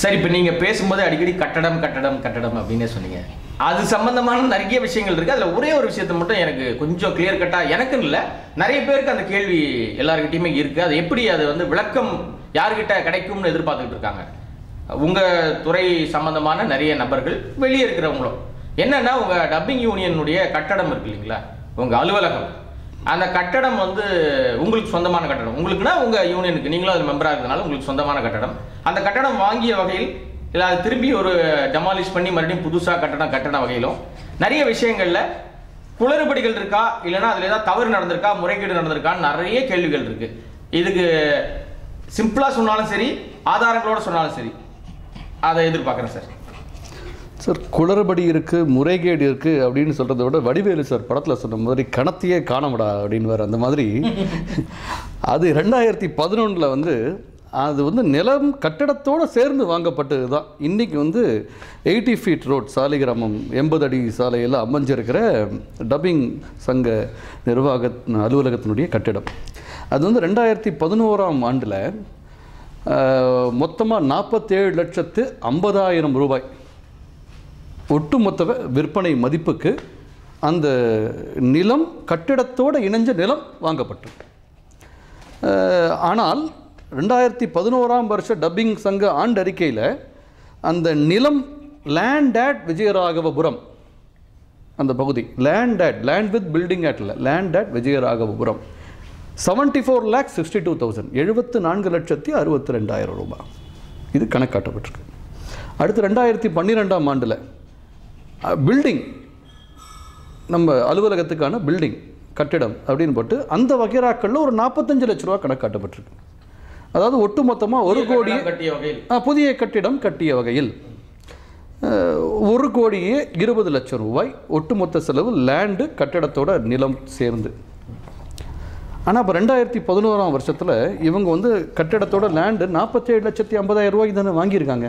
சரி இப்போ நீங்கள் பேசும்போது அடிக்கடி கட்டடம் கட்டடம் கட்டடம் அப்படின்னே சொன்னீங்க அது சம்பந்தமான நிறைய விஷயங்கள் இருக்கு அதில் ஒரே ஒரு விஷயத்தை மட்டும் எனக்கு கொஞ்சம் கிளியர் கட்டாக எனக்குன்னு இல்லை நிறைய பேருக்கு அந்த கேள்வி எல்லாருக்கிட்டையுமே இருக்கு அது எப்படி அது வந்து விளக்கம் யார்கிட்ட கிடைக்கும்னு எதிர்பார்த்துக்கிட்டு இருக்காங்க உங்க துறை சம்பந்தமான நிறைய நபர்கள் வெளியே இருக்கிறவங்களும் என்னன்னா உங்க டப்பிங் யூனியனுடைய கட்டடம் இருக்கு இல்லைங்களா உங்க அலுவலகம் அந்த கட்டடம் வந்து உங்களுக்கு சொந்தமான கட்டடம் உங்களுக்குன்னா உங்க யூனியனுக்கு நீங்களும் அது மெம்பரா இருக்கிறதுனால உங்களுக்கு சொந்தமான கட்டடம் அந்த கட்டடம் வாங்கிய வகையில் இல்லை அது திரும்பி ஒரு டெமாலிஷ் பண்ணி மறுபடியும் புதுசா கட்டடம் கட்டண வகையிலும் நிறைய விஷயங்கள்ல குளறுபடிகள் இருக்கா இல்லைன்னா அதுல ஏதாவது தவறு நடந்திருக்கா முறைகேடு நடந்திருக்கான்னு நிறைய கேள்விகள் இருக்கு இதுக்கு சிம்பிளா சொன்னாலும் சரி ஆதாரங்களோட சொன்னாலும் சரி அதை எதிர்பார்க்குறேன் சார் சார் குளறுபடி இருக்குது முறைகேடு இருக்குது அப்படின்னு சொல்கிறத விட வடிவேலு சார் படத்தில் சொன்ன மாதிரி கணத்தையே காணவிடா அப்படின்னு அந்த மாதிரி அது ரெண்டாயிரத்தி பதினொன்றில் வந்து அது வந்து நிலம் கட்டடத்தோடு சேர்ந்து வாங்கப்பட்டது தான் இன்றைக்கி வந்து எயிட்டி ஃபீட் ரோட் சாலிகிராமம் எண்பது அடி சாலையில் அமைஞ்சிருக்கிற டப்பிங் சங்க நிர்வாக அலுவலகத்தினுடைய கட்டிடம் அது வந்து ரெண்டாயிரத்தி பதினோராம் ஆண்டில் மொத்தமாக நாற்பத்தேழு லட்சத்து ஐம்பதாயிரம் ரூபாய் ஒட்டுமொத்த விற்பனை மதிப்புக்கு அந்த நிலம் கட்டிடத்தோடு இணைஞ்ச நிலம் வாங்கப்பட்டது அஹ், ஆனால் ரெண்டாயிரத்தி பதினோராம் வருஷ டப்பிங் சங்க ஆண்டு அறிக்கையில் அந்த நிலம் லேண்ட் அட் விஜயராகவபுரம் அந்த பகுதி land at land with building அட்ல land at Vijayaraghavapuram seventy four lakh sixty two thousand எழுபத்து நான்கு லட்சத்தி அறுபத்தி ரெண்டாயிரம் ரூபாய் இது கணக்காட்டப்பட்டிருக்கு அடுத்து ரெண்டாயிரத்தி பன்னிரெண்டாம் ஆண்டில் பில்டிங் நம்ம அலுவலகத்துக்கான பில்டிங் கட்டிடம் அப்படின்னு போட்டு அந்த வகைராக்களில் ஒரு நாற்பத்தஞ்சு லட்ச ரூபா கணக்காட்டப்பட்டிருக்கு அதாவது ஒட்டுமொத்தமாக ஒரு கோடி கட்டடம் கட்டிய வகையில் ஆ, புதிய கட்டிடம் கட்டிய வகையில் அஹ், ஒரு கோடியே இருபது லட்சம் ரூபாய் ஒட்டுமொத்த செலவு லேண்டு கட்டிடத்தோட நிலம் சேர்ந்து ஆனால் இப்போ ரெண்டாயிரத்தி பதினோராம் வருஷத்தில் இவங்க வந்து கட்டிடத்தோட லேண்டு நாற்பத்தேழு லட்சத்தி ஐம்பதாயிரம் ரூபாய்க்கு தானே வாங்கியிருக்காங்க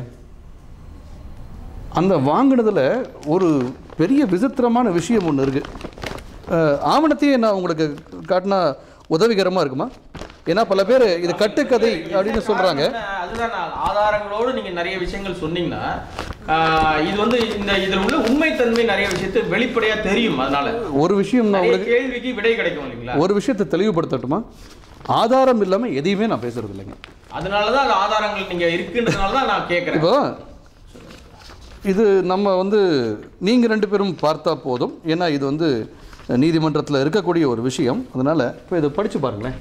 அந்த வாங்கினதில் ஒரு பெரிய விசித்திரமான விஷயம் ஒன்று இருக்குது ஆவணத்தையே நான் உங்களுக்கு காட்டினா உதவிகரமாக இருக்குமா ஏன்னா பல பேர் இது கட்டுக்கதை அப்படின்னு சொல்கிறாங்க என்ன, அதுதான் நான் ஆதாரங்களோடு நீங்க நிறைய விஷயங்கள் சொன்னீங்கன்னா ஆஹ், இது வந்து இந்த இதுல உள்ள உண்மைத்தன்மை நிறைய விஷயத்தை வெளிப்படையா தெரியும் அதனால ஒரு விஷயம் நான் நிறைய உங்களுக்கு கேள்விக்கு விடை கிடைக்கும் இல்லைங்களா ஒரு விஷயத்தை தெளிவுபடுத்தட்டுமா ஆதாரம் இல்லாமல் எதையுமே நான் பேசுறது இல்லைங்க அதனாலதான் அந்த ஆதாரங்கள் நீங்க இருக்குன்றதுனால தான் நான் கேட்கறேன் இப்போ இது நம்ம வந்து நீங்கள் ரெண்டு பேரும் பார்த்தா போதும் ஏன்னா இது வந்து நீதிமன்றத்தில் இருக்கக்கூடிய ஒரு விஷயம் அதனால் இப்போ இதை படித்து பாருங்களேன்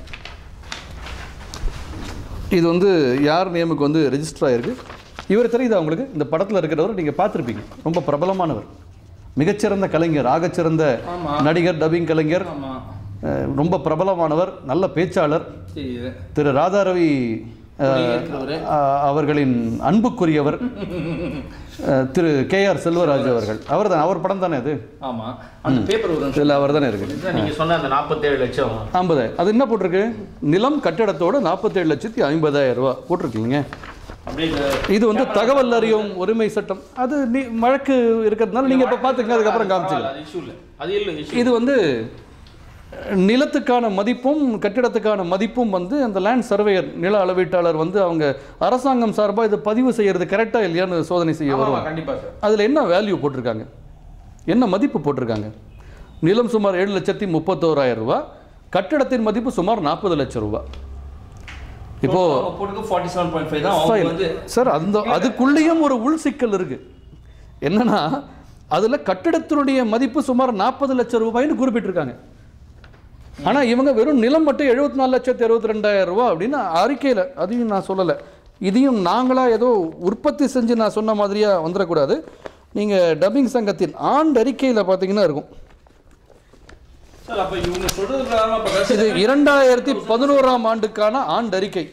இது வந்து யார் நேமுக்கு வந்து ரெஜிஸ்டர் ஆயிருக்கு இவர் தெரியுதா உங்களுக்கு இந்த படத்தில் இருக்கிறவர் நீங்கள் பார்த்துருப்பீங்க ரொம்ப பிரபலமானவர் மிகச்சிறந்த கலைஞர் ஆகச்சிறந்த நடிகர் டப்பிங் கலைஞர் ஆமா அஹ், ரொம்ப பிரபலமானவர் நல்ல பேச்சாளர் தெரியுது திரு ராதாரவி அஹ், இருக்கிறவரு. அஹ், அவர்களின் அன்புக்குரியவர் அஹ், திரு கே ஆர் செல்வராஜ் அவர்கள் அவர் தான் அவர் படம் தானே அது ஆமா அந்த பேப்பர் ஒரு இதில் அவர் தானே இருக்கு இதுதான் நீங்க சொன்ன அந்த நாற்பத்தேழு லட்சம் ஐம்பது அது என்ன போட்டிருக்கு நிலம் கட்டிடத்தோட நாற்பத்தேழு லட்சத்தி ஐம்பதாயிரம் ரூபா போட்டிருக்கீங்க அப்படியே இது வந்து தகவல் அறியும் உரிமை சட்டம் அது நீ வழக்கு இருக்கிறதுனால நீங்கள் இப்போ பார்த்துங்க அதுக்கப்புறம் காமிச்சுக்கலாம் அது இஷ்யூ இல்ல அது இல்ல issue. இது வந்து நிலத்துக்கான மதிப்பும் கட்டிடத்துக்கான மதிப்பும் வந்து அந்த லேண்ட் சர்வேயர் நில அளவீட்டாளர் வந்து அவங்க அரசாங்கம் சார்பாக இதை பதிவு செய்யறது கரெக்டாக இல்லையான்னு சோதனை செய்ய ஆமா, வரும் கண்டிப்பா சார் அதில் என்ன வேல்யூ போட்டிருக்காங்க என்ன மதிப்பு போட்டிருக்காங்க நிலம் சுமார் ஏழு லட்சத்தி முப்பத்தோராயிரம் ரூபாய் கட்டிடத்தின் மதிப்பு சுமார் நாற்பது லட்சம் ரூபாய் இப்போ அவங்க போட்டுக்கு ஃபார்ட்டி செவன் பாயிண்ட் ஃபைவ் தான் அவங்க வந்து சார் அந்த அதுக்குள்ளேயும் ஒரு உள் சிக்கல் இருக்கு என்னன்னா அதுல கட்டிடத்தினுடைய மதிப்பு சுமார் நாற்பது லட்சம் ரூபாய்னு குறிப்பிட்டிருக்காங்க ஆனா இவங்க வெறும் நிலம் மட்டும் எழுபத்தி நாலு லட்சத்தி அறுபத்தி ரெண்டாயிரம் ரூபாய் அப்படின்னு அறிக்கையில அதையும் நான் சொல்லலை இதையும் நாங்களா ஏதோ உற்பத்தி செஞ்சு நான் சொன்ன மாதிரியா வந்துடக்கூடாது நீங்க டப்பிங் சங்கத்தின் ஆண்டு அறிக்கையில பார்த்தீங்கன்னா இருக்கும் சார் அப்ப இவங்க சொல்றது பிரகாரம் அப்ப இது இரண்டாயிரத்தி பதினோராம் ஆண்டுக்கான ஆண்டு அறிக்கை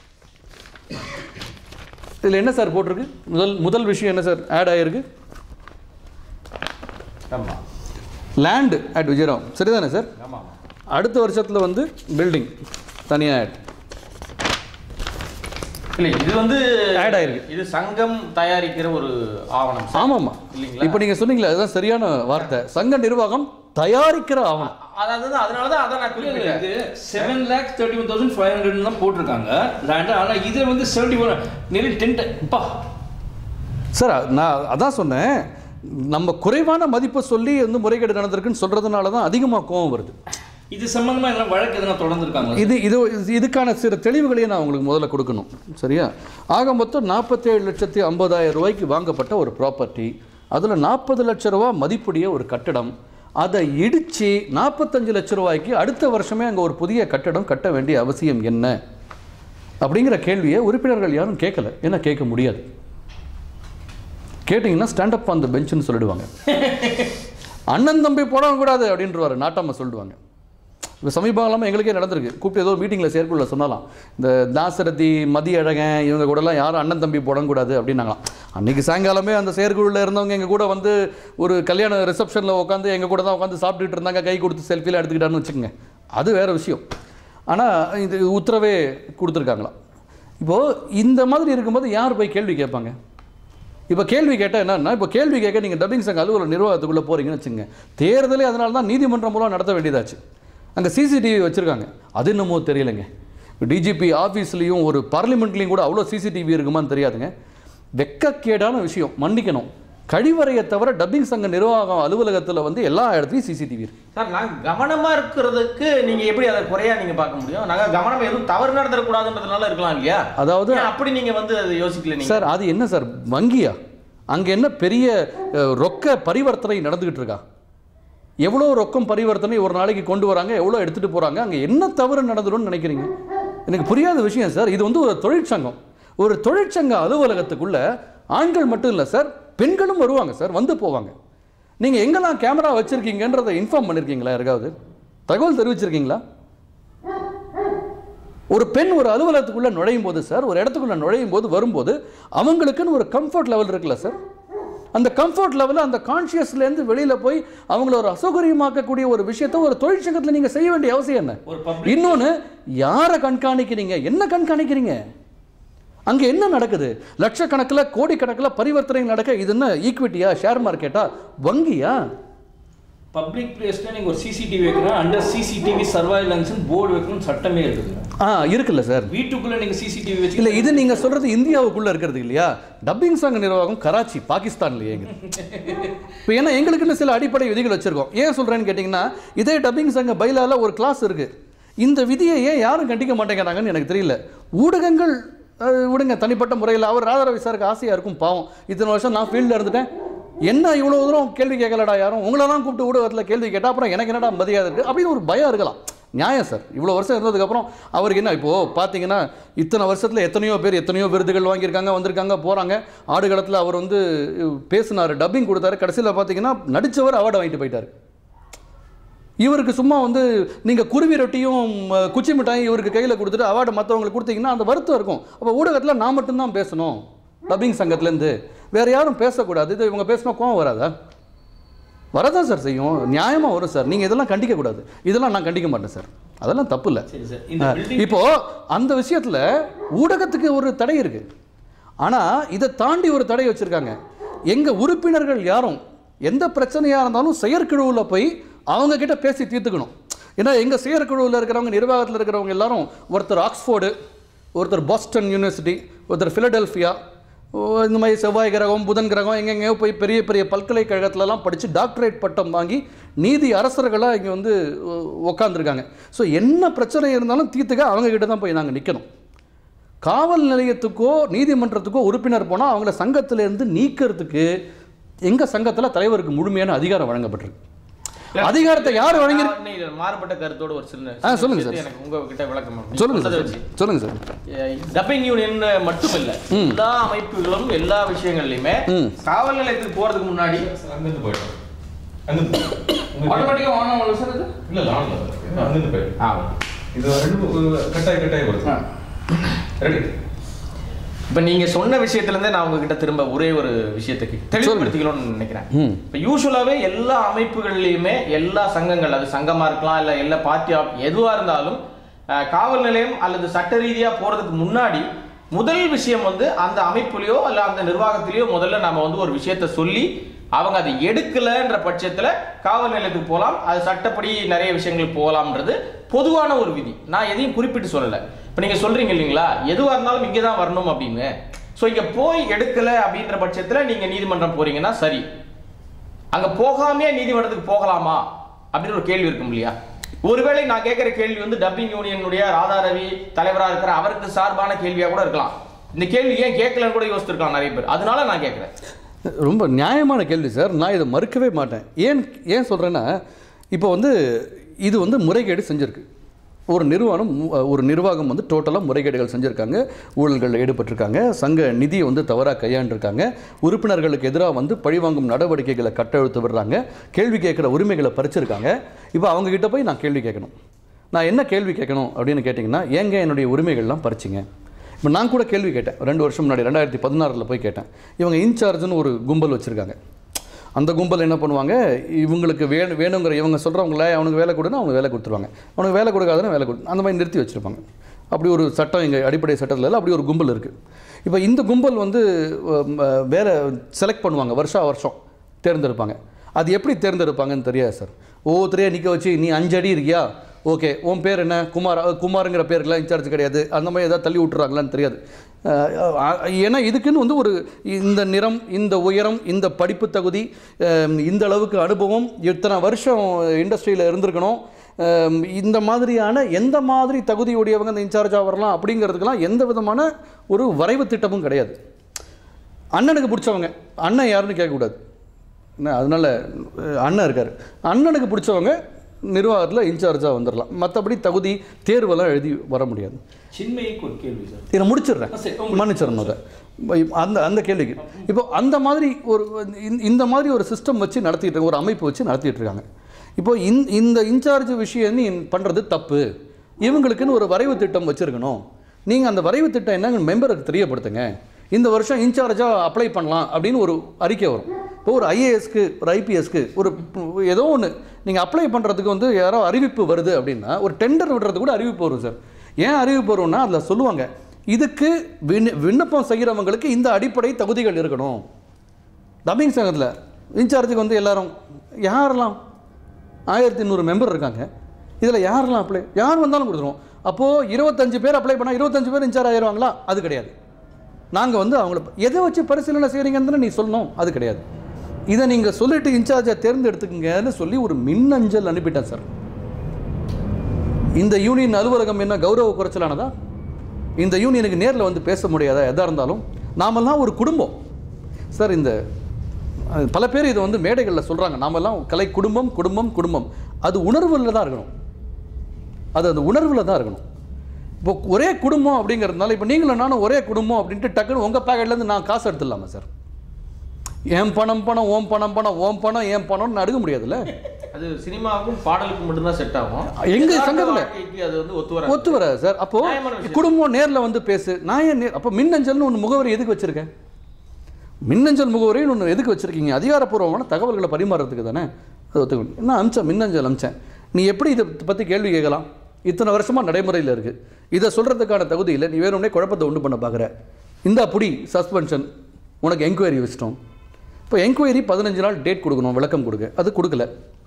இதில் என்ன சார் போட்டிருக்கு முதல் முதல் விஷயம் என்ன சார் ஆட் ஆயிருக்கு ஆமா லேண்டு அட் விஜயராம் சரிதானே சார் ஆமா அடுத்த வருஷத்தில் வந்து பில்டிங் தனியாக ஆட் இல்ல இது வந்து Add ஆயிருக்கு. இது சங்கம் தயாரிக்கிற ஒரு ஆவணம் சார். ஆமாம்மா இல்லைங்களா? இப்போ நீங்கள் சொன்னீங்களே அதுதான் சரியான வார்த்தை சங்க நிர்வாகம் தயாரிக்கிற ஆவணம் அதாவது அதனால தான் அதை நான் குறிப்பிட்டேன் இது seven lakh thirty one thousand five hundred தான் போட்டிருக்காங்க லேண்ட் ஆனா இது வந்து செவன்டி ஒன் நியர்லி டென் பா சார் நான் அதான் சொன்னேன் நம்ம குறைவான மதிப்பை சொல்லி வந்து முறைகேடு நடந்திருக்குன்னு சொல்கிறதுனால தான் அதிகமாக கோவம் வருது இது சம்பந்தமா எதனா வழக்கு எதனா தொடர்ந்து இருக்காங்க இது இது இதுக்கான சில தெளிவுகளையும் நான் உங்களுக்கு முதல்ல கொடுக்கணும் சரியா ஆக மொத்தம் நாற்பத்தேழு லட்சத்தி ஐம்பதாயிரம் ரூபாய்க்கு வாங்கப்பட்ட ஒரு ப்ராப்பர்ட்டி அதில் நாற்பது லட்ச ரூபா மதிப்புடைய ஒரு கட்டடம் அதை இடித்து நாற்பத்தஞ்சு லட்ச ரூபாய்க்கு அடுத்த வருஷமே அங்கே ஒரு புதிய கட்டடம் கட்ட வேண்டிய அவசியம் என்ன அப்படிங்கிற கேள்வியை உறுப்பினர்கள் யாரும் கேட்கல ஏன்னா கேட்க முடியாது கேட்டிங்கன்னா ஸ்டாண்ட் அப் ஆன் த பெஞ்சுன்னு சொல்லிடுவாங்க அண்ணன் தம்பி போடக்கூடாது அப்படின்றவாரு நாட்டாம சொல்லிடுவாங்க இப்போ சமீப காலமாக எங்களுக்கே நடந்திருக்கு கூப்பிட்டு ஏதோ மீட்டிங்கில் செயற்குள்ள சொன்னாலாம் இந்த தாசரதி மதியழகன் இவங்க கூடலாம் யாரும் அண்ணன் தம்பி போடக்கூடாது அப்படின்னாங்களாம் அன்றைக்கி சாயங்காலமே அந்த செயற்குழுவில் இருந்தவங்க எங்கள் கூட வந்து ஒரு கல்யாண ரிசப்ஷனில் உட்காந்து எங்கள் கூட தான் உட்காந்து சாப்பிட்டுட்டு இருந்தாங்க கை கொடுத்து செல்ஃபியில் எடுத்துக்கிட்டான்னு வச்சுக்கோங்க அது வேறு விஷயம் ஆனால் இது உத்தரவே கொடுத்துருக்காங்களாம் இப்போது இந்த மாதிரி இருக்கும்போது யார் போய் கேள்வி கேட்பாங்க இப்போ கேள்வி கேட்டால் என்னன்னா இப்போ கேள்வி கேட்க நீங்கள் டப்பிங் சங்க அலுவலர் நிர்வாகத்துக்குள்ளே போகிறீங்கன்னு வச்சுங்க தேர்தலே அதனால தான் நீதிமன்றம் மூலம் நடத்த வேண்டியதாச்சு அங்கே சிசிடிவி வச்சுருக்காங்க அது என்னமோ தெரியலைங்க டிஜிபி ஆஃபீஸ்லேயும் ஒரு பார்லிமெண்ட்லேயும் கூட அவ்வளோ சிசிடிவி இருக்குமான்னு தெரியாதுங்க வெக்கக்கேடான விஷயம் மன்னிக்கணும் கழிவறையை தவிர டப்பிங் சங்க நிர்வாகம் அலுவலகத்தில் வந்து எல்லா இடத்துலையும் சிசிடிவி இருக்கு சார் நாங்க கவனமா இருக்கிறதுக்கு நீங்க எப்படி அதை குறையா நீங்க பார்க்க முடியும் நாங்க கவனம் எதுவும் தவறு நடந்துடக்கூடாதுன்றதுனால இருக்கலாம் இல்லையா அதாவது ஏன் அப்படி நீங்க வந்து அதை யோசிக்கல நீங்க சார் அது என்ன சார் வங்கியா அங்கே என்ன பெரிய அஹ், ரொக்க பரிவர்த்தனை நடந்துக்கிட்டு இருக்கா எவ்வளோ ரொக்கம் பரிவர்த்தனை ஒரு நாளைக்கு கொண்டு வராங்க எவ்வளோ எடுத்துகிட்டு போகிறாங்க அங்கே என்ன தவறு நடந்துரும்னு நினைக்கிறீங்க எனக்கு புரியாத விஷயம் சார் இது வந்து ஒரு தொழிற்சங்கம் ஒரு தொழிற்சங்க அலுவலகத்துக்குள்ள ஆண்கள் மட்டும் இல்லை சார் பெண்களும் வருவாங்க சார் வந்து போவாங்க நீங்கள் எங்கெல்லாம் கேமரா வச்சுருக்கீங்கன்றதை இன்ஃபார்ம் பண்ணியிருக்கீங்களா யாருக்காவது தகவல் தெரிவிச்சிருக்கீங்களா ஒரு பெண் ஒரு அலுவலகத்துக்குள்ள நுழையும் போது சார் ஒரு இடத்துக்குள்ள நுழையும் போது வரும்போது அவங்களுக்குன்னு ஒரு கம்ஃபர்ட் லெவல் இருக்குல்ல சார் அந்த கம்ஃபர்ட் லெவலில் அந்த கான்ஷியஸ்லேருந்து வெளியில் போய் அவங்கள ஒரு அசௌகரியமாக்கக்கூடிய ஒரு விஷயத்தை ஒரு தொழிற்சங்கத்தில் நீங்கள் செய்ய வேண்டிய அவசியம் என்ன ஒரு பப்ளிக் இன்னொன்று யாரை கண்காணிக்கிறீங்க என்ன கண்காணிக்கிறீங்க அங்கே என்ன நடக்குது லட்சக்கணக்கில் கோடிக்கணக்கில் பரிவர்த்தனை நடக்க இது என்ன ஈக்விட்டியா ஷேர் மார்க்கெட்டா வங்கியா பப்ளிக் பிளேஸ்ல நீங்க ஒரு சிசிடிவி வைக்கணும் அண்டர் சிசிடிவி சர்வைலன்ஸ் போர்டு வைக்கணும் சட்டமே இருக்குதுங்க ஆ இருக்குல்ல சார் வீட்டுக்குள்ள நீங்க சிசிடிவி வச்சு இல்ல இது நீங்க சொல்றது இந்தியாவுக்குள்ள இருக்கிறது இல்லையா டப்பிங் சங்க நிர்வாகம் கராச்சி பாகிஸ்தான்லயே இப்போ ஏன்னா எங்களுக்குன்னு சில அடிப்படை விதிகள் வச்சிருக்கோம் ஏன் சொல்றேன்னு கேட்டிங்கன்னா இதே டப்பிங் சங்க பைலால ஒரு கிளாஸ் இருக்கு இந்த விதியை ஏன் யாரும் கண்டிக்க மாட்டேங்கிறாங்கன்னு எனக்கு தெரியல ஊடகங்கள் அஹ், விடுங்க தனிப்பட்ட முறையில் அவர் ராதாரவி சாருக்கு ஆசையாக இருக்கும் பாவம் இத்தனை வருஷம் நான் ஃபீல்டில் இருந்துட்டேன் என்ன இவ்வளோ தூரம் கேள்வி கேட்கலடா யாரும் உங்களெல்லாம் கூப்பிட்டு ஊடகத்தில் கேள்வி கேட்டால் அப்புறம் எனக்கு என்னடா மரியாதை இருக்குது அப்படின்னு ஒரு பயம் இருக்கலாம் நியாயம் சார் இவ்வளோ வருஷம் இருந்ததுக்கப்புறம் அவருக்கு என்ன இப்போது பார்த்தீங்கன்னா இத்தனை வருஷத்தில் எத்தனையோ பேர் எத்தனையோ விருதுகள் வாங்கியிருக்காங்க வந்திருக்காங்க போகிறாங்க ஆடுகளத்தில் அவர் வந்து பேசினார் டப்பிங் கொடுத்தாரு கடைசியில் பார்த்தீங்கன்னா நடித்தவர் அவார்டு வாங்கிட்டு போயிட்டார் இவருக்கு சும்மா வந்து நீங்கள் குருவி ரொட்டியும் ம, குச்சி மிட்டாயும் இவருக்கு கையில் கொடுத்துட்டு அவார்டு மற்றவங்களுக்கு கொடுத்தீங்கன்னா அந்த வருத்தம் இருக்கும் அப்போ ஊடகத்தில் நான் மட்டும்தான் பேசணும் டப்பிங் சங்கத்துலேருந்து வேறு யாரும் பேசக்கூடாது இது இவங்க பேசினா கோவம் வராதா வரதான் சார் செய்யும் நியாயமாக வரும் சார் நீங்கள் இதெல்லாம் கண்டிக்கக்கூடாது இதெல்லாம் நான் கண்டிக்க மாட்டேன் சார் அதெல்லாம் தப்பு இல்லை சரி சார் இந்த பில்டிங் இப்போ அந்த விஷயத்துல ஊடகத்துக்கு ஒரு தடை இருக்கு ஆனா இதை தாண்டி ஒரு தடை வச்சிருக்காங்க எங்க உறுப்பினர்கள் யாரும் எந்த பிரச்சனையா இருந்தாலும் செயற்குழுவில் போய் அவங்க கிட்ட பேசி தீர்த்துக்கணும் ஏன்னா எங்க செயற்குழுவில் இருக்கிறவங்க நிர்வாகத்தில் இருக்கிறவங்க எல்லாரும் ஒருத்தர் ஆக்ஸ்போர்டு ஒருத்தர் பாஸ்டன் யூனிவர்சிட்டி ஒருத்தர் ஃபிலடெல்ஃபியா ஓ, இந்த மாதிரி செவ்வாய் கிரகம் புதன் கிரகம் எங்கெங்கேயோ போய் பெரிய பெரிய பல்கலைக்கழகத்துலலாம் படித்து டாக்டரேட் பட்டம் வாங்கி நீதி அரசர்களாக இங்கே வந்து உட்காந்துருக்காங்க ஸோ என்ன பிரச்சனை இருந்தாலும் தீர்த்துக்க அவங்க கிட்ட தான் போய் நாங்கள் நிற்கணும் காவல் நிலையத்துக்கோ நீதிமன்றத்துக்கோ உறுப்பினர் போனால் அவங்கள சங்கத்திலேருந்து நீக்கிறதுக்கு எங்கள் சங்கத்தில் தலைவருக்கு முழுமையான அதிகாரம் வழங்கப்பட்டிருக்கு அதிகாரத்தை யார் வழங்கி நான் இன்னும் இதுல மாறுபட்ட கருத்தோட ஒரு சின்ன ஆ, சொல்லுங்க விஷயத்தை சார். எனக்கு உங்ககிட்ட விளக்கம் அப்படி சொல்லுங்க சொன்னதை சார் வச்சு. சொல்லுங்க சார் டப்பிங் யூனியன் மட்டும் இல்ல எல்லா அமைப்புகளும் எல்லா விஷயங்கள்லயுமே ம். காவல் நிலையத்துக்கு போறதுக்கு முன்னாடி அங்கிருந்து போயிட்டோம் அங்கிருந்து உங்க ஆட்டோமேட்டிக்கா ஆன் ஆகும் சார் இது இல்ல இல்ல ஆன்ல இருக்கு. அங்கிருந்து போயிட்டோம் ஆ. இது ரெண்டு ஒரு கட்டாய் கட்டாய் வருது ரெடி இப்ப நீங்க சொன்ன விஷயத்துல இருந்தே நான் உங்ககிட்ட திரும்ப ஒரே ஒரு விஷயத்தை கே- தெளிவுபடுத்திக்கணும்னு நினைக்கிறேன் ம் இப்ப யூஸ்வலாவே எல்லா அமைப்புகள்லயுமே எல்லா சங்கங்கள் அது சங்கமா இருக்கலாம் இல்ல எல்லா பார்ட்டி எதுவா இருந்தாலும் அஹ், காவல் நிலையம் அல்லது சட்ட ரீதியா போறதுக்கு முன்னாடி முதல் விஷயம் வந்து அந்த அமைப்புலயோ அல்ல அந்த நிர்வாகத்திலயோ முதல்ல நாம வந்து ஒரு விஷயத்த சொல்லி அவங்க அதை எடுக்கலன்ற பட்சத்துல காவல் நிலையத்துக்கு போகலாம் அது சட்டப்படி நிறைய விஷயங்கள் போகலாம்ன்றது பொதுவான ஒரு விதி நான் எதையும் குறிப்பிட்டு சொல்லல இப்ப நீங்க சொல்றீங்க இல்லைங்களா எதுவா இருந்தாலும் இங்கே தான் வரணும் அப்படின்னு ஸோ இங்க போய் எடுக்கல அப்படின்ற பட்சத்துல நீங்க நீதிமன்றம் போறீங்கன்னா சரி அங்க போகாமையே நீதிமன்றத்துக்கு போகலாமா அப்படின்னு ஒரு கேள்வி இருக்கும் இல்லையா ஒருவேளை நான் கேட்கிற கேள்வி வந்து டப்பிங் யூனியனுடைய ராதா ரவி தலைவரா இருக்கிற அவருக்கு சார்பான கேள்வியா கூட இருக்கலாம் இந்த கேள்வி ஏன் கேட்கலன்னு கூட யோசிச்சிருக்கலாம் நிறைய பேர் அதனால நான் கேட்கிறேன் ரொம்ப நியாயமான கேள்வி சார் நான் இதை மறுக்கவே மாட்டேன் ஏன் ஏன் சொல்கிறேன்னா இப்போ வந்து இது வந்து முறைகேடு செஞ்சுருக்கு ஒரு நிறுவனம் மு- ஒரு நிர்வாகம் வந்து டோட்டலாக முறைகேடுகள் செஞ்சுருக்காங்க ஊழல்கள் ஈடுபட்டிருக்காங்க சங்க நிதியை வந்து தவறாக கையாண்டிருக்காங்க உறுப்பினர்களுக்கு எதிராக வந்து பழிவாங்கும் நடவடிக்கைகளை கட்டெழுத்து விடுறாங்க கேள்வி கேட்குற உரிமைகளை பறிச்சிருக்காங்க இப்போ அவங்க கிட்ட போய் நான் கேள்வி கேட்கணும் நான் என்ன கேள்வி கேட்கணும் அப்படின்னு கேட்டிங்கன்னா ஏங்க என்னுடைய உரிமைகள்லாம் பறிச்சிங்க இப்போ நான் கூட கேள்வி கேட்டேன் ரெண்டு வருஷம் முன்னாடி ரெண்டாயிரத்தி பதினாறில் போய் கேட்டேன் இவங்க இன்சார்ஜ்னு ஒரு கும்பல் வச்சுருக்காங்க அந்த கும்பல் என்ன பண்ணுவாங்க இவங்களுக்கு வே வேணுங்கிற இவங்க சொல்கிறவங்கள அவனுக்கு வேலை கொடுன்னா அவங்க வேலை கொடுத்துருவாங்க அவனுக்கு வேலை கொடுக்காதுன்னா வேலை கொடு அந்த மாதிரி நிறுத்தி வச்சுருப்பாங்க அப்படி ஒரு சட்டம் எங்கள் அடிப்படை சட்டத்தில் இல்லை அப்படி ஒரு கும்பல் இருக்குது இப்போ இந்த கும்பல் வந்து உம், வேலை செலக்ட் பண்ணுவாங்க வருஷா வருஷம் தேர்ந்தெடுப்பாங்க அது எப்படி தேர்ந்தெடுப்பாங்கன்னு தெரியாது சார் ஒவ்வொருத்தரையாக நிற்க வச்சு நீ அஞ்சு அடி இருக்கியா ஓகே உன் பேர் என்ன குமார் அஹ், குமாருங்கிற பேருக்குலாம் இன்சார்ஜ் கிடையாது அந்த மாதிரி ஏதாவது தள்ளி விட்டுறாங்களான்னு தெரியாது அஹ், அஹ், ஏன்னா இதுக்குன்னு வந்து ஒரு இந்த நிறம் இந்த உயரம் இந்த படிப்பு தகுதி அஹ், இந்த அளவுக்கு அனுபவம் இத்தனை வருஷம் இண்டஸ்ட்ரியில் இருந்திருக்கணும் அஹ், இந்த மாதிரியான எந்த மாதிரி தகுதியுடையவங்க இந்த இன்சார்ஜாக வரலாம் அப்படிங்கிறதுக்கெல்லாம் எந்த விதமான ஒரு வரைவு திட்டமும் கிடையாது அண்ணனுக்கு பிடிச்சவங்க அண்ணன் யாருன்னு கேட்கக்கூடாது என்ன அதனால் அண்ணன் இருக்கார் அண்ணனுக்கு பிடிச்சவங்க நிர்வாகத்தில் இன்சார்ஜாக வந்துடலாம் மற்றபடி தகுதி தேர்வெல்லாம் எழுதி வர முடியாது சின்மைக்கு ஒரு கேள்வி சார் இதை முடிச்சிடுறேன் ஆ, சரி, உங்களுக்கு. மன்னிச்சிடணும் அதை இப்ப அந்த அந்த கேள்விக்கு இப்போ அந்த மாதிரி ஒரு இந்த- இந்த மாதிரி ஒரு சிஸ்டம் வச்சு நடத்திட்டு இருக்க- ஒரு அமைப்பு வச்சு நடத்திட்டு இருக்காங்க இப்போ இந்த இந்த இன்சார்ஜ் விஷயம் நீ பண்ணுறது தப்பு இவங்களுக்குன்னு ஒரு வரைவு திட்டம் வச்சுருக்கணும் நீங்கள் அந்த வரைவு திட்டம் என்னங்க மெம்பருக்கு தெரியப்படுத்துங்க இந்த வருஷம் இன்சார்ஜாக அப்ளை பண்ணலாம் அப்படின்னு ஒரு அறிக்கை வரும் இப்போ ஒரு ஐஏஎஸ்க்கு ஒரு ஐபிஎஸ்க்கு ஒரு ஏதோ ஒன்று நீங்கள் அப்ளை பண்ணுறதுக்கு வந்து யாரோ அறிவிப்பு வருது அப்படின்னா ஒரு டெண்டர் விடுறது கூட அறிவிப்பு வரும் சார் ஏன் அறிவிப்பு வரும்னா அதில் சொல்லுவாங்க இதுக்கு விண்ண விண்ணப்பம் செய்கிறவங்களுக்கு இந்த அடிப்படை தகுதிகள் இருக்கணும் டப்பிங் சங்கத்தில் இன்சார்ஜுக்கு வந்து எல்லாரும் யாரெல்லாம் ஆயிரத்தி நூறு மெம்பர் இருக்காங்க இதில் யாரெல்லாம் அப்ளை யார் வந்தாலும் கொடுத்துருவோம் அப்போது இருபத்தஞ்சு பேர் அப்ளை பண்ணால் இருபத்தஞ்சு பேர் இன்சார்ஜ் ஆயிடுவாங்களா அது கிடையாது நாங்கள் வந்து அவங்கள எதை வச்சு பரிசீலனை செய்கிறீங்கன்னு நீ சொல்லணும் அது கிடையாது இதை நீங்கள் சொல்லிட்டு இன்சார்ஜை தேர்ந்தெடுத்துக்குங்கன்னு சொல்லி ஒரு மின்னஞ்சல் அனுப்பிட்டேன் சார் இந்த யூனியன் அலுவலகம் என்ன கௌரவ குறைச்சலானதா இந்த யூனியனுக்கு நேரில் வந்து பேச முடியாதா எதாக இருந்தாலும் நாமெல்லாம் ஒரு குடும்பம் சார் இந்த அஹ், பல பேர் இதை வந்து மேடைகளில் சொல்கிறாங்க நாமெல்லாம் கலை குடும்பம் குடும்பம் குடும்பம் அது உணர்வில் தான் இருக்கணும் அது அந்த உணர்வில் தான் இருக்கணும் இப்போ ஒரே குடும்பம் அப்படிங்கிறதுனால இப்போ நீங்களும் நானும் ஒரே குடும்பம் அப்படின்ட்டு டக்குன்னு உங்கள் பேக்கெட்லேருந்து நான் காசு எடுத்துடலாமா சார் என் பணம் பணம் ஓம் பணம் பணம் ஓம் பணம் என் பணம்னு அடுக்க முடியாதுல்ல அது சினிமாவுக்கும் பாடலுக்கும் மட்டும்தான் செட் ஆகும் எங்க யதார்த்த சங்கத்துல? வாழ்க்கைக்கு அது வந்து ஒத்து வராது ஒத்து வராது சார் அப்போ நியாயமான விஷயம். குடும்பம் நேரில் வந்து பேசு நான் ஏன் நேர் அப்போ மின்னஞ்சல்னு ஒன்று முகவரி எதுக்கு வச்சிருக்கேன் மின்னஞ்சல் முகவரின்னு ஒன்று எதுக்கு வச்சிருக்கீங்க அதிகாரப்பூர்வமான தகவல்களை பரிமாறுறதுக்கு தானே அது ஒத்துக்கணும் நான் அமிச்சேன் மின்னஞ்சல் அமிச்சேன் நீ எப்படி இதை பற்றி கேள்வி கேட்கலாம் இத்தனை வருஷமாக நடைமுறையில் இருக்குது இதை சொல்கிறதுக்கான தகுதி இல்லை நீ வேணும்னே குழப்பத்தை உண்டு பண்ண பார்க்குற இந்த புடி சஸ்பென்ஷன் உனக்கு என்கொயரி வச்சிட்டோம் இப்போ என்கொயரி பதினஞ்சு நாள் டேட் கொடுக்கணும் விளக்கம் கொடுக்க அது கொடுக்கல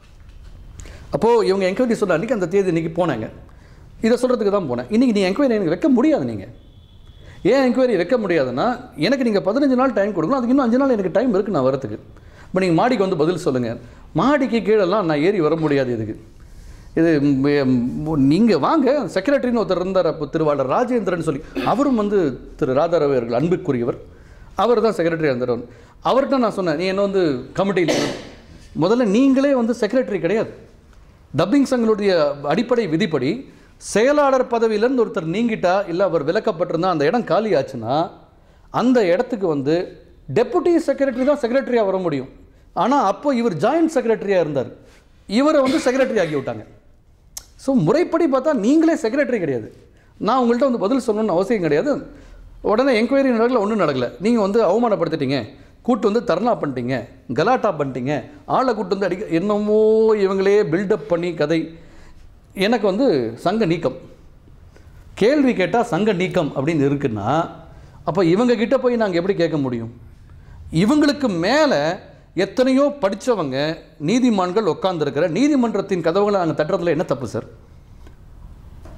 அப்போது இவங்க என்கொயரி சொல்ல அன்றைக்கி அந்த தேதி இன்றைக்கி போனாங்க இதை சொல்கிறதுக்கு தான் போனேன் இன்றைக்கி நீ என்கொயரி எனக்கு வைக்க முடியாது நீங்கள் ஏன் என்கொயரி வைக்க முடியாதுன்னா எனக்கு நீங்கள் பதினஞ்சு நாள் டைம் கொடுக்கணும் அதுக்கு இன்னும் அஞ்சு நாள் எனக்கு டைம் இருக்குது நான் வரதுக்கு இப்போ நீங்கள் மாடிக்கு வந்து பதில் சொல்லுங்கள் மாடிக்கு கீழெல்லாம் நான் ஏறி வர முடியாது இதுக்கு இது நீங்கள் வாங்க செக்ரட்டரின்னு ஒருத்தர் இருந்தார் அப்போ திருவாளர் ராஜேந்திரன் சொல்லி அவரும் வந்து திரு ராதாரவி அவர்கள் அன்புக்குரியவர் அவர் தான் செக்ரட்டரி இருந்தார் அவர்கிட்ட நான் சொன்னேன் நீ என்ன வந்து கமிட்டியில் முதல்ல நீங்களே வந்து செக்ரட்டரி கிடையாது டப்பிங் சங்களுடைய அடிப்படை விதிப்படி செயலாளர் பதவியிலேருந்து ஒருத்தர் நீங்கிட்டா இல்லை அவர் விலக்கப்பட்டிருந்தா அந்த இடம் காலி ஆச்சுன்னா அந்த இடத்துக்கு வந்து டெப்புட்டி செக்ரட்டரி தான் செக்ரட்டரியாக வர முடியும் ஆனால் அப்போ இவர் ஜாயின்ட் செக்ரட்டரியாக இருந்தார் இவரை வந்து செக்ரட்டரி ஆக்கி விட்டாங்க ஸோ முறைப்படி பார்த்தா நீங்களே செக்ரட்டரி கிடையாது நான் உங்கள்கிட்ட வந்து பதில் சொல்லணும்னு அவசியம் கிடையாது உடனே என்கொயரி நடக்கல ஒன்றும் நடக்கல நீங்கள் வந்து அவமானப்படுத்திட்டீங்க கூட்டு வந்து தர்ணா பண்ணிட்டீங்க கலாட்டா பண்ணிட்டீங்க ஆளை கூட்டு வந்து அடிக்க என்னமோ இவங்களே பில்டப் பண்ணி கதை எனக்கு வந்து சங்க நீக்கம் கேள்வி கேட்டால் சங்க நீக்கம் அப்படின்னு இருக்குன்னா அப்போ இவங்க கிட்ட போய் நாங்கள் எப்படி கேட்க முடியும் இவங்களுக்கு மேலே எத்தனையோ படித்தவங்க நீதிமான்கள் உட்காந்துருக்கிற நீதிமன்றத்தின் கதவுகளை நாங்கள் தட்டுறதுல என்ன தப்பு சார்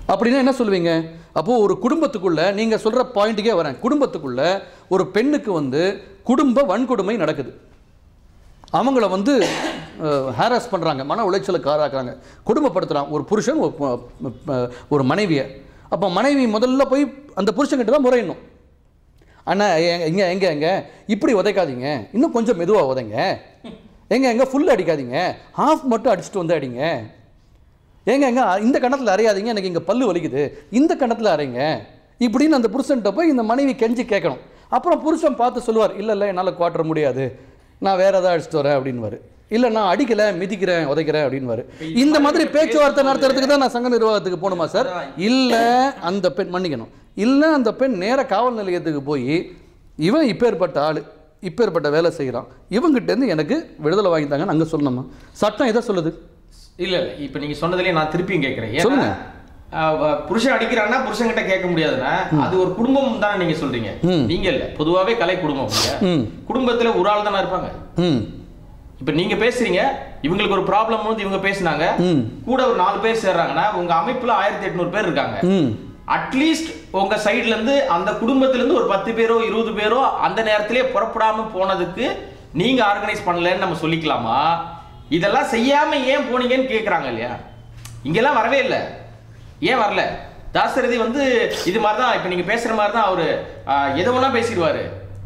அப்படின்னா என்ன சொல்லுவீங்க அப்போது ஒரு குடும்பத்துக்குள்ள நீங்கள் சொல்கிற பாயிண்ட்டுக்கே வரேன் குடும்பத்துக்குள்ள ஒரு பெண்ணுக்கு வந்து குடும்ப வன்கொடுமை நடக்குது அவங்கள வந்து ஹேராஸ் பண்ணுறாங்க மன உளைச்சலுக்கு ஆளாக்குறாங்க கொடுமைப்படுத்துகிறான் ஒரு புருஷன் ஒரு ப- ப- ஒரு மனைவியை அப்போ மனைவி முதல்ல போய் அந்த புருஷன்கிட்ட தான் முறையணும் அண்ணா எங்க எங்க எங்க இப்படி உதைக்காதீங்க இன்னும் கொஞ்சம் மெதுவாக உதைங்க எங்க எங்க ஃபுல் அடிக்காதீங்க ஹாஃப் மட்டும் அடிச்சுட்டு வந்து அடிங்க ஏங்க எங்க இந்த கணத்தில் அறையாதீங்க எனக்கு இங்கே பல்லு வலிக்குது இந்த கணத்தில் அறைங்க இப்படின்னு அந்த புருஷன்கிட்ட போய் இந்த மனைவி கெஞ்சி கேட்கணும் அப்புறம் புருஷன் பார்த்து சொல்லுவார் இல்லை இல்லை என்னால் குவாட்டர முடியாது நான் வேற ஏதாவது அடிச்சுட்டு வரேன் அப்படின்வாரு இல்லை நான் அடிக்கல மிதிக்கிறேன் உதைக்கிறேன் அப்படின்வாரு இந்த மாதிரி பேச்சுவார்த்தை நடத்துறதுக்கு தான் நான் சங்க நிர்வாகத்துக்கு போகணுமா சார் இல்லை அந்த பெண் மன்னிக்கணும் இல்லை அந்த பெண் நேர காவல் நிலையத்துக்கு போய் இவன் இப்பேற்பட்ட ஆள் இப்பேற்பட்ட வேலை செய்கிறான் இவங்கிட்டேருந்து எனக்கு விடுதலை வாங்கித்தாங்கன்னு அங்கே சொல்லணுமா சட்டம் எதை சொல்லுது இல்ல இல்ல இப்ப நீங்க சொன்னதுலயே நான் திருப்பியும் கேட்கிறேன் சொல்லுங்க. ஏன்னா அஹ், புருஷன் அடிக்கிறான்னா புருஷன்கிட்ட கேட்க முடியாதுன்னா அது ஒரு குடும்பம் தானே நீங்க சொல்றீங்க ம். நீங்க இல்ல பொதுவாவே கலை குடும்பம் இல்லையா? ம் குடும்பத்துல ஒரு ஆள் தானே இருப்பாங்க ம் இப்ப நீங்க பேசுறீங்க இவங்களுக்கு ஒரு ப்ராப்ளம் வந்து இவங்க பேசுனாங்க ம். கூட ஒரு நாலு பேர் சேர்றாங்கன்னா உங்க அமைப்புல ஆயிரத்தி எட்நூறு பேர் இருக்காங்க ம் அட்லீஸ்ட் உங்க சைடுல இருந்து அந்த குடும்பத்துல இருந்து ஒரு பத்து பேரோ இருபது பேரோ அந்த நேரத்திலே புறப்படாம போனதுக்கு நீங்க ஆர்கனைஸ் பண்ணலன்னு நம்ம சொல்லிக்கலாமா இதெல்லாம் செய்யாம ஏன் போனீங்கன்னு கேக்குறாங்க இல்லையா இங்கெல்லாம் வரவே இல்லை ஏன் வரல தாசரதி வந்து இது மாதிரி தான் இப்போ நீங்கள் பேசுகிற மாதிரி தான் அவர் எதை ஒன்றா பேசிடுவாரு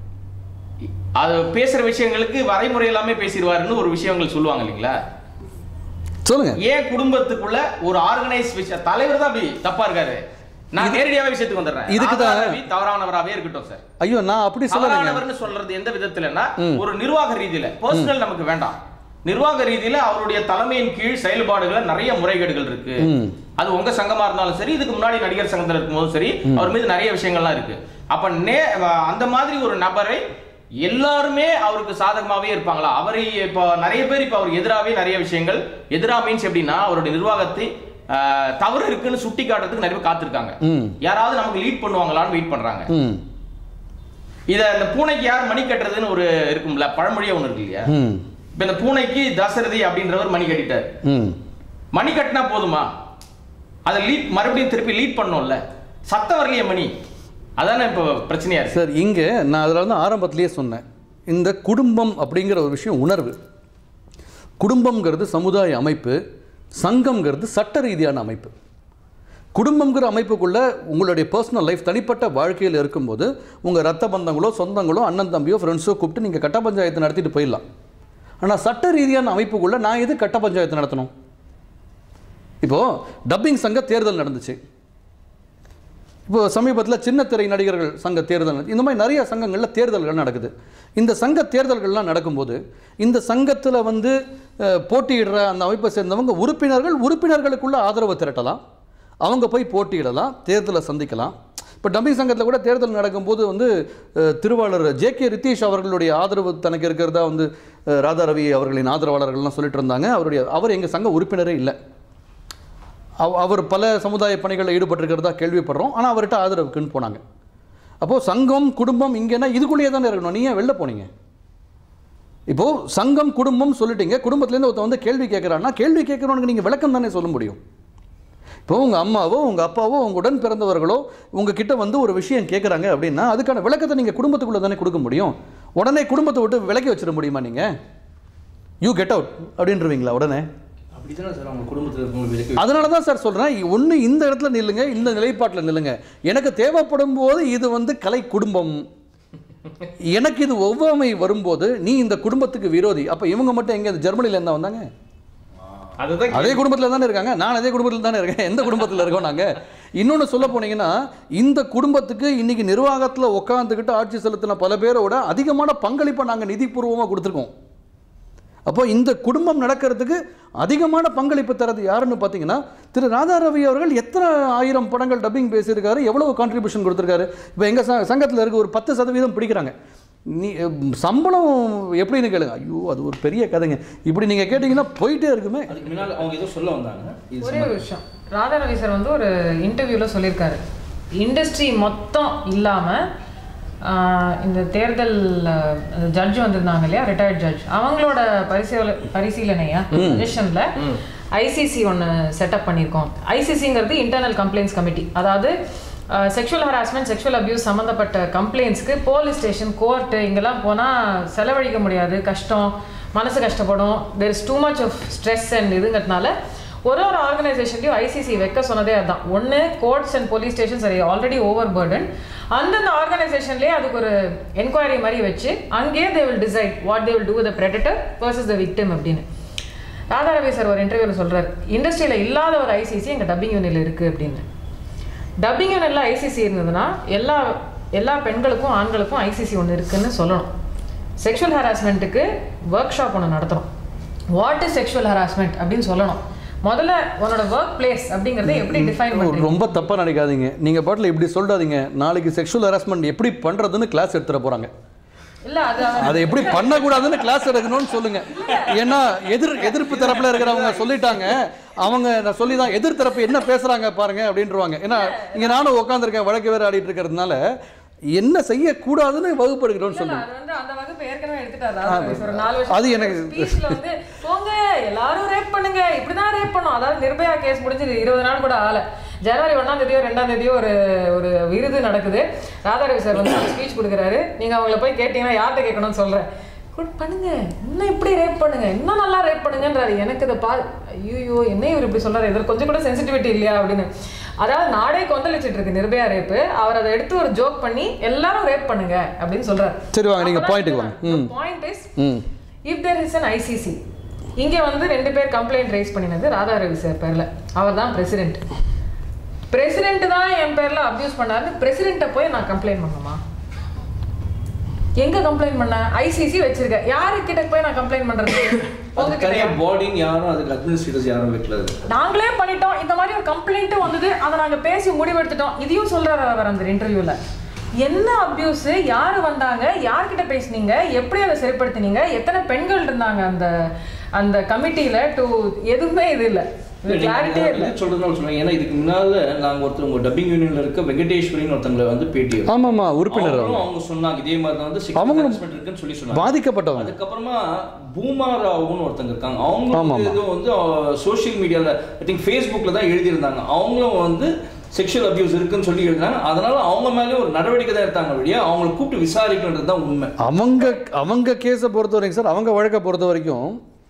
அது பேசுகிற விஷயங்களுக்கு வரைமுறை எல்லாமே பேசிடுவாருன்னு ஒரு விஷயங்கள் சொல்லுவாங்க இல்லைங்களா சொல்லுங்க ஏன் குடும்பத்துக்குள்ள ஒரு ஆர்கனைஸ் விஷயம் தலைவர் தான் அப்படி தப்பா இருக்காரு நான் நேரடியாவே விஷயத்துக்கு வந்துடுறேன் இதுக்கு தான் ராதாரவி தவறானவராவே இருக்கட்டும் சார் ஐயோ நான் அப்படி சொல்லலைங்க தவறானவர்னு சொல்றது எந்த விதத்துலன்னா ஒரு நிர்வாக ரீதியில பர்சனல் நமக்கு வேண்டாம் நிர்வாக ரீதியில அவருடைய தலைமையின் கீழ் செயல்பாடுகளை நிறைய முறைகேடுகள் இருக்கு ம். அது உங்க சங்கமா இருந்தாலும் சரி இதுக்கு முன்னாடி நடிகர் சங்கத்தில் இருக்கும்போதும் சரி அவர் மீது நிறைய விஷயங்கள்லாம் இருக்கு அப்ப நே அந்த மாதிரி ஒரு நபரை எல்லாருமே அவருக்கு சாதகமாவே இருப்பாங்களா அவரை இப்போ நிறைய பேர் இப்போ அவர் எதிராவே நிறைய விஷயங்கள் எதிரா மீன்ஸ் எப்படின்னா அவருடைய நிர்வாகத்தை ஆஹ், தவறு இருக்குன்னு சுட்டி காட்டுறதுக்கு நிறைய பேர் காத்திருக்காங்க ம் யாராவது நமக்கு லீட் பண்ணுவாங்களான்னு வெயிட் பண்றாங்க ம் இத இந்த பூனைக்கு யார் மணி கட்டுறதுன்னு ஒரு இருக்கும்ல பழமொழியே ஒன்று இருக்கு இல்லையா ம் இப்ப இந்த பூனைக்கு தசரதி அப்படின்றவர் மணி கட்டிட்டார் ம் மணி கட்டினா போதுமா அதை லீட் மறுபடியும் திருப்பி லீட் பண்ணோம்ல சத்தம் வரலையே மணி அதானே இப்போ பிரச்சனையா இருக்கு சார் இங்கே நான் அதில் வந்து ஆரம்பத்திலேயே சொன்னேன் இந்த குடும்பம் அப்படிங்கிற ஒரு விஷயம் உணர்வு குடும்பம்ங்கிறது சமுதாய அமைப்பு சங்கம்ங்கிறது சட்ட ரீதியான அமைப்பு குடும்பங்கிற அமைப்புக்குள்ள உங்களுடைய பர்சனல் லைஃப் தனிப்பட்ட வாழ்க்கையில் இருக்கும்போது உங்கள் ரத்த பந்தங்களோ சொந்தங்களோ அண்ணன் தம்பியோ ஃப்ரெண்ட்ஸோ கூப்பிட்டு நீங்கள் கட்ட பஞ்சாயத்து நடத்திட்டு போயிடலாம் ஆனால் சட்ட ரீதியான அமைப்புக்குள்ள நான் எது கட்ட பஞ்சாயத்து நடத்தணும் இப்போது டப்பிங் சங்க தேர்தல் நடந்துச்சு இப்போ சமீபத்தில் சின்ன திரை நடிகர்கள் சங்க தேர்தல் நடந்து- இந்த மாதிரி நிறைய சங்கங்களில் தேர்தல்கள் நடக்குது இந்த சங்க தேர்தல்கள்லாம் நடக்கும்போது இந்த சங்கத்தில் வந்து அஹ், போட்டியிடுற அந்த அமைப்பை சேர்ந்தவங்க உறுப்பினர்கள் உறுப்பினர்களுக்குள்ள ஆதரவு திரட்டலாம் அவங்க போய் போட்டியிடலாம் தேர்தலை சந்திக்கலாம் இப்போ டம்பிங் சங்கத்தில் கூட தேர்தல் நடக்கும்போது வந்து அஹ், திருவாளர் ஜே கே ரித்தீஷ் அவர்களுடைய ஆதரவு தனக்கு இருக்கிறதா வந்து அஹ், ராதா ரவி அவர்களின் ஆதரவாளர்கள்லாம் சொல்லிட்டு இருந்தாங்க அவருடைய அவர் எங்கள் சங்க உறுப்பினரே இல்லை அவ- அவர் பல சமுதாய பணிகளில் ஈடுபட்டிருக்கிறதா கேள்விப்படுறோம் ஆனால் அவர்கிட்ட ஆதரவுக்குன்னு போனாங்க அப்போது சங்கம் குடும்பம் இங்கேனா இதுக்குள்ளேயே தானே இருக்கணும் நீ ஏன் வெளில போனீங்க இப்போது சங்கம் குடும்பம் சொல்லிட்டீங்க குடும்பத்துலேருந்து ஒருத்தன் வந்து கேள்வி கேட்குறான்னா கேள்வி கேட்குறவனுக்கு நீங்கள் விளக்கம் தானே சொல்ல முடியும் இப்போ உங்கள் அம்மாவோ உங்கள் அப்பாவோ உங்கள் உடன் பிறந்தவர்களோ உங்கள் கிட்ட வந்து ஒரு விஷயம் கேட்குறாங்க அப்படின்னா அதுக்கான விளக்கத்தை நீங்கள் குடும்பத்துக்குள்ளே தானே கொடுக்க முடியும் உடனே குடும்பத்தை விட்டு விலக்கி வச்சிட முடியுமா நீங்கள் யூ கெட் அவுட் அப்படின்றவீங்களா உடனே அப்படிதானே சார் அவங்க குடும்பத்தில் இருக்கவங்க விலக்கி அதனால தான் சார் சொல்கிறேன் ஒன்று இந்த இடத்துல நில்லுங்க இந்த நிலைப்பாட்டில் நில்லுங்க எனக்கு தேவைப்படும் போது இது வந்து கலை குடும்பம் எனக்கு இது ஒவ்வாமை வரும்போது நீ இந்த குடும்பத்துக்கு விரோதி அப்போ இவங்க மட்டும் எங்கே ஜெர்மனியில் இருந்தா வந்தாங்க அதுதான் அதே குடும்பத்தில் தானே இருக்காங்க நான் அதே குடும்பத்தில் தானே இருக்கேன் எந்த குடும்பத்தில் இருக்கோம் நாங்கள் இன்னொன்று சொல்ல போனீங்கன்னா இந்த குடும்பத்துக்கு இன்னைக்கு நிர்வாகத்தில் உட்காந்துக்கிட்டு ஆட்சி செலுத்தின பல பேரோட அதிகமான பங்களிப்பை நாங்கள் நிதிபூர்வமாக கொடுத்துருக்கோம் அப்போ இந்த குடும்பம் நடக்கிறதுக்கு அதிகமான பங்களிப்பு தரது யாருன்னு பார்த்தீங்கன்னா திரு ராதா ரவி அவர்கள் எத்தனை ஆயிரம் படங்கள் டப்பிங் பேசியிருக்காரு எவ்வளவு கான்ட்ரிபியூஷன் கொடுத்துருக்காரு இப்போ எங்கள் ச சங்கத்தில் இருக்க ஒரு பத்து சதவீதம் பிடிக்கிறாங்க நீ உம், சம்பளம் எப்படின்னு கேளுங்க ஐயோ அது ஒரு பெரிய கதைங்க இப்படி நீங்கள் கேட்டிங்கன்னா போயிட்டே இருக்குமே அதுக்கு முன்னால் அவங்க ஏதோ சொல்ல வந்தாங்க இது ஒரே ஒரு விஷயம் ராதா ரவி சார் வந்து ஒரு இன்டர்வியூல சொல்லியிருக்காரு இண்டஸ்ட்ரி மொத்தம் இல்லாம ஆஹ் இந்த தேர்தல் ஜட்ஜ் வந்திருந்தாங்க இல்லையா ரிட்டையர்ட் ஜட்ஜ் அவங்களோட பரிசீல பரிசீலனையா சஜஷனில் ஐசிசி ஒன்று செட்டப் பண்ணியிருக்கோம் ஐசிசிங்கிறது இன்டர்னல் கம்ப்ளைண்ட்ஸ் கமிட்டி அதாவது செக்ஷுவல் ஹராஸ்மெண்ட் செக்ஷுவல் அபியூஸ் சம்மந்தப்பட்ட கம்ப்ளைண்ட்ஸ்க்கு போலீஸ் ஸ்டேஷன் கோர்ட்டு இங்கெல்லாம் போனால் செலவழிக்க முடியாது கஷ்டம் மனசு கஷ்டப்படும் there is too much of stress and இதுங்கிறதுனால ஒரு ஒரு ஆர்கனைசேஷன்லையும் ஐசிசி வைக்க சொன்னதே அதுதான் ஒன்று courts and police stations are already overburden அந்தந்த ஆர்கனைசேஷன்லேயே அதுக்கு ஒரு என்கொயரி மாதிரி வச்சு அங்கேயே they will decide what they will do the predator versus the victim அப்படின்னு ராதா ரவி சார் ஒரு இன்டர்வியூவில் சொல்றாரு இண்டஸ்ட்ரியில் இல்லாத ஒரு ஐசிசி எங்கள் டப்பிங் யூனியனில் இருக்குது அப்படின்னு டப்பிங் யூனியனில் ஐசிசி இருந்ததுன்னா எல்லா எல்லா பெண்களுக்கும் ஆண்களுக்கும் ஐசிசி ஒன்று இருக்குன்னு சொல்லணும் செக்ஷுவல் ஹராஸ்மெண்ட்டுக்கு ஒர்க் ஷாப் ஒன்று நடத்தணும் வாட் இஸ் செக்ஷுவல் ஹராஸ்மெண்ட் அப்படின்னு சொல்லணும் முதல்ல உன்னோட ஒர்க் பிளேஸ் அப்படிங்கறத எப்படி டிஃபைன் பண்ணுறீங்க ரொம்ப தப்பாக நினைக்காதீங்க நீங்கள் பாட்டில் இப்படி சொல்லிடாதீங்க நாளைக்கு செக்ஷுவல் ஹராஸ்மெண்ட் எப்படி பண்ணுறதுன்னு கிளாஸ் எடுத்துட போகிறாங்க இல்லை அது அதை எப்படி பண்ணக்கூடாதுன்னு கிளாஸ் எடுக்கணும்னு சொல்லுங்க ஏன்னா எதிர் எதிர்ப்பு தரப்புல இருக்கிறவங்க சொல்லிட்டாங்க அவங்க நான் சொல்லி தான் எதிர் தரப்பு என்ன பேசுறாங்க பாருங்க அப்படின்றவாங்க ஏன்னா இங்க நானும் உட்காந்துருக்கேன் வழக்கு வேற ஆடிட்டு இருக்கிறதுனால என்ன செய்யக்கூடாதுன்னு வகுப்படுகிறோம்னு இல்ல, சொல்லுங்க அது வந்து அந்த வகுப்பு ஏற்கனவே எடுத்துட்டாரு ராதாகிருஷ்ணன். ஒரு நாலு வருஷம் அது எனக்கு- ஸ்பீச்ல வந்து போங்க எல்லாரும் ரேப் பண்ணுங்க இப்படிதான் ரேப் பண்ணும் அதாவது நிர்பயா கேஸ் முடிஞ்சு இருபது நாள் கூட ஆகல ஜனவரி ஒண்ணாம் தேதியோ ரெண்டாம் தேதியோ ஒரு ஒரு விருது நடக்குது ராதாரவி சார் வந்து ஸ்பீச் கொடுக்குறாரு நீங்க அவங்கள போய் கேட்டீங்கன்னா யார்கிட்ட கேட்கணும்னு சொல்றேன் குட் பண்ணுங்க இன்னும் இப்படி ரேப் பண்ணுங்க இன்னும் நல்லா ரேப் பண்ணுங்கன்றாரு எனக்கு இதை பா ஐயோ என்ன இவர் இப்படி சொல்றாரு இதில் கொஞ்சம் கூட சென்சிட்டிவிட்டி இல்லையா அப்படின்னு அதாவது நாடே கொந்தளிச்சிட்டு இருக்கு நிர்பயா ரேப்பு அவர் அதை எடுத்து ஒரு ஜோக் பண்ணி எல்லாரும் ரேப் பண்ணுங்க அப்படின்னு சொல்றாரு சரி வாங்க நீங்க பாயிண்ட்டுக்கு வாங்க ம் point is hmm if there is an ICC இங்க வந்து ரெண்டு பேர் கம்ப்ளைண்ட் ரைஸ் பண்ணினது ராதா ரவி சார் பேர்ல அவர் தான் பிரசிடென்ட் பிரசிடென்ட் தான் என் பேர்ல அபியூஸ் பண்ணாரு பிரசிடென்ட்டை போய் நான் கம்ப்ளைண்ட் பண்ணணுமா எங்க கம்ப்ளைண்ட் பண்ண ஐசிசி வச்சிருக்கேன் யாருக்கிட்ட போய் நான் கம்ப்ளைண்ட் பண்றது அது உங்ககிட்டயா? தனியாக பாடின்னு யாரும் அதுக்கு அட்மினிஸ்ட்ரேட்டர்ஸ் யாரும் வைக்கல அது. நாங்களே பண்ணிட்டோம் இந்த மாதிரி ஒரு கம்ப்ளைண்ட் வந்தது அதை நாங்க பேசி முடிவெடுத்துட்டோம் இதையும் சொல்றாரு அவர் அந்த இன்டர்வியூல என்ன அபியூஸ் யாரு வந்தாங்க யார்கிட்ட பேசுனீங்க எப்படி அதை சரிப்படுத்தினீங்க எத்தனை பெண்கள் இருந்தாங்க அந்த அந்த கமிட்டியில டு எதுவுமே இது இல்ல கிளாரிட்டியே இல்ல இது சொல்றதுனால சொல்லுங்க ஏன்னா இதுக்கு முன்னால நாங்க ஒருத்தர் உங்க டப்பிங் யூனியன்ல இருக்க வெங்கடேஸ்வரின்னு ஒருத்தவங்களை வந்து பேட்டி எடுத்தோம். ஆமாம்மா உறுப்பினர் அவங்களும் அவங்க அவங்க சொன்னாங்க இதே மாதிரி தான் வந்து sexual அவங்களும் harassment இருக்குன்னு சொல்லி சொன்னாங்க பாதிக்கப்பட்டவங்க அதுக்கப்புறமா பூமா ராவுன்னு ஒருத்தங்க இருக்காங்க அவங்க ஆமா, வந்து ஆமா. இதுவும் வந்து சோஷியல் மீடியால ஐ திங்க் ஃபேஸ்புக்கில் தான் எழுதியிருந்தாங்க அவங்களும் வந்து செக்ஷுவல் அபியூஸ் இருக்குன்னு சொல்லி எழுதினாங்க அதனால அவங்க மேலே ஒரு நடவடிக்கை தான் எடுத்தாங்க வழியா அவங்களை கூப்பிட்டு விசாரிக்கணுன்றது தான் உண்மை அவங்க அவங்க கேஸை பொறுத்த வரைக்கும் சார் அவங்க வழக்கை பொறுத்த வரைக்கும்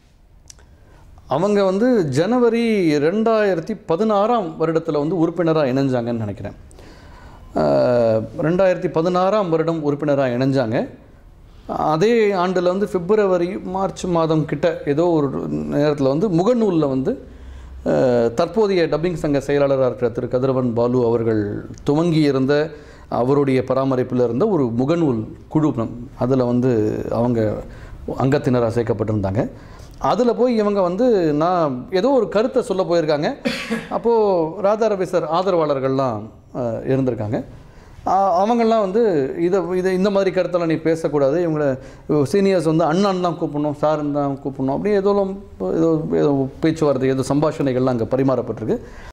அவங்க வந்து ஜனவரி ரெண்டாயிரத்தி பதினாறாம் வருடத்தில் வந்து உறுப்பினராக இணைஞ்சாங்கன்னு நினைக்கிறேன் அஹ், ரெண்டாயிரத்தி பதினாறாம் வருடம் உறுப்பினராக இணைஞ்சாங்க அதே ஆண்டில் வந்து பிப்ரவரி மார்ச் மாதம் கிட்ட ஏதோ ஒரு நேரத்தில் வந்து முகநூலில் வந்து அஹ், தற்போதைய டப்பிங் சங்க செயலாளராக இருக்கிற திரு கதிரவன் பாலு அவர்கள் துவங்கி இருந்த அவருடைய பராமரிப்பில் இருந்த ஒரு முகநூல் குழு அதில் வந்து அவங்க அங்கத்தினராக சேர்க்கப்பட்டிருந்தாங்க அதில் போய் இவங்க வந்து நான் ஏதோ ஒரு கருத்தை சொல்ல போயிருக்காங்க அப்போது ராதா ரவி சார் ஆதரவாளர்கள்லாம் அஹ், இருந்திருக்காங்க அஹ், அவங்கெல்லாம் வந்து இதை இதை இந்த மாதிரி கருத்தெல்லாம் நீ பேசக்கூடாது இவங்கள சீனியர்ஸ் வந்து அண்ணான் தான் கூப்பிடணும் சாருன்னு தான் கூப்பிடணும் அப்படி ஏதோ ஏதோ ஏதோ பேச்சுவார்த்தை ஏதோ சம்பாஷணைகள்லாம் அங்கே பரிமாறப்பட்டிருக்கு